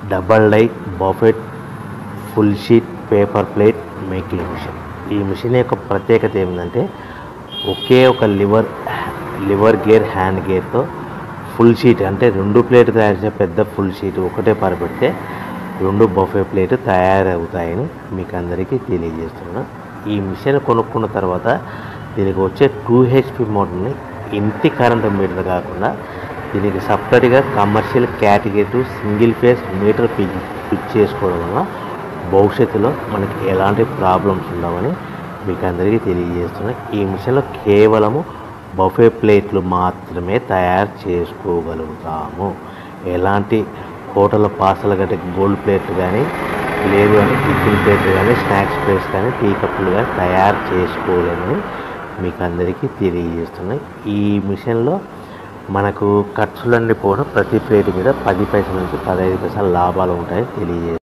double die buffet full sheet paper plate making machine ఈ machine యొక్క ప్రత్యేకత ఏమిటంటే ఒకే ఒక లివర్ లివర్ గేర్ హ్యాండ్ గేర్తో ఫుల్ షీట్ అంటే రెండు ప్లేట్ తయారు చేసే పెద్ద ఫుల్ షీట్ ఒకటే పరపెడితే రెండు బఫే ప్లేట్ తయారవుతాయని మీకు అందరికీ తెలియజేస్తున్నాను ఈ మిషన్ కొనుక్కున్న తర్వాత దీనికి వచ్చే టూ హెచ్పి మోటార్ని ఇంటి కరెంటు మీటర్ కాకుండా దీనికి సపరేట్గా commercial category single phase meter fit fit చేసుకోవడం వల్ల భవిష్యత్తులో మనకి ఎలాంటి ప్రాబ్లమ్స్ ఉండవని మీకు అందరికీ తెలియజేస్తున్నాను ఈ మిషన్లో కేవలము బఫే ప్లేట్లు మాత్రమే తయారు చేసుకోగలుగుతాము ఎలాంటి హోటల్ పార్సల్ గట్ట గోల్డ్ ప్లేట్లు కానీ లేదు అంటే టిఫిన్ ప్లేట్లు కానీ స్నాక్స్ ప్లేట్స్ కానీ టీ కప్పులు కానీ తయారు చేసుకోలేమని మీకు అందరికీ తెలియజేస్తున్నాయి ఈ మిషన్లో మనకు ఖర్చులన్నీ పోవడం ప్రతి ప్లేట్ మీద పది పైసల నుంచి పదహైదు పైసల లాభాలు ఉంటాయని తెలియజేస్తున్నాయి